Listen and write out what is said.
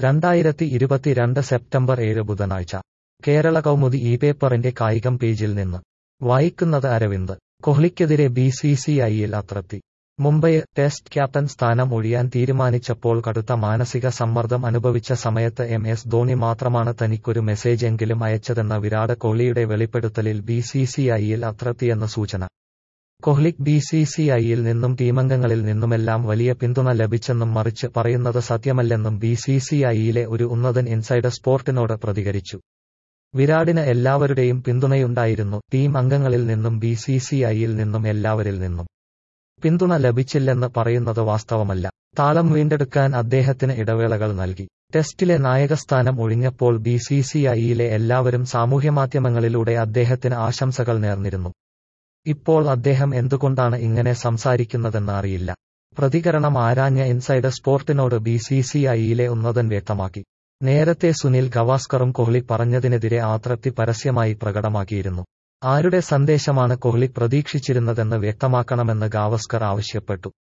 രണ്ടായിരത്തി ഇരുപത്തിരണ്ട് സെപ്റ്റംബർ ഏഴ് ബുധനാഴ്ച കേരള കൗമുദി ഈ പേപ്പറിന്റെ കായികം പേജിൽ നിന്ന് വായിക്കുന്നത് അരവിന്ദ് കോഹ്ലിക്കെതിരെ ബി സി സി ഐയിൽ അതൃപ്തി മുംബൈ ടെസ്റ്റ് ക്യാപ്റ്റൻ സ്ഥാനം ഒഴിയാൻ തീരുമാനിച്ചപ്പോൾ കടുത്ത മാനസിക സമ്മർദ്ദം അനുഭവിച്ച സമയത്ത് എം എസ് ധോണി മാത്രമാണ് തനിക്കൊരു മെസ്സേജ് എങ്കിലും അയച്ചതെന്ന വിരാട് കോഹ്ലിയുടെ വെളിപ്പെടുത്തലിൽ ബി സി സി ഐയിൽ അതൃപ്തിയെന്ന് സൂചന കോഹ്ലിക്ക് ബി സി സി ഐയിൽ നിന്നും ടീമംഗങ്ങളിൽ നിന്നുമെല്ലാം വലിയ പിന്തുണ ലഭിച്ചെന്നും മറിച്ച് പറയുന്നത് സത്യമല്ലെന്നും ബി സി സി ഐയിലെ ഒരു ഉന്നതൻ ഇൻസൈഡർ സ്പോർട്ടിനോട് പ്രതികരിച്ചു വിരാടിന് എല്ലാവരുടെയും പിന്തുണയുണ്ടായിരുന്നു ടീം അംഗങ്ങളിൽ നിന്നും ബി സി സി ഐയിൽ നിന്നും എല്ലാവരിൽ നിന്നും പിന്തുണ ലഭിച്ചില്ലെന്ന് പറയുന്നത് വാസ്തവമല്ല താളം വീണ്ടെടുക്കാൻ അദ്ദേഹത്തിന് ഇടവേളകൾ നൽകി ടെസ്റ്റിലെ നായകസ്ഥാനം ഒഴിഞ്ഞപ്പോൾ ബി സി സി ഐയിലെ എല്ലാവരും സാമൂഹ്യമാധ്യമങ്ങളിലൂടെ അദ്ദേഹത്തിന് ആശംസകൾ നേർന്നിരുന്നു ഇപ്പോൾ അദ്ദേഹം എന്തുകൊണ്ടാണ് ഇങ്ങനെ സംസാരിക്കുന്നതെന്ന് അറിയില്ല പ്രതികരണം ആരാഞ്ഞ ഇൻസൈഡർ സ്പോർട്ടിനോട് ബി സി സി ഐയിലെ ഉന്നതൻ വ്യക്തമാക്കി നേരത്തെ സുനിൽ ഗവാസ്കറും കോഹ്ലി പറഞ്ഞതിനെതിരെ ആതൃപ്തി പരസ്യമായി പ്രകടമാക്കിയിരുന്നു ആരുടെ സന്ദേശമാണ് കോഹ്ലി പ്രതീക്ഷിച്ചിരുന്നതെന്ന് വ്യക്തമാക്കണമെന്ന് ഗാവസ്കർ ആവശ്യപ്പെട്ടു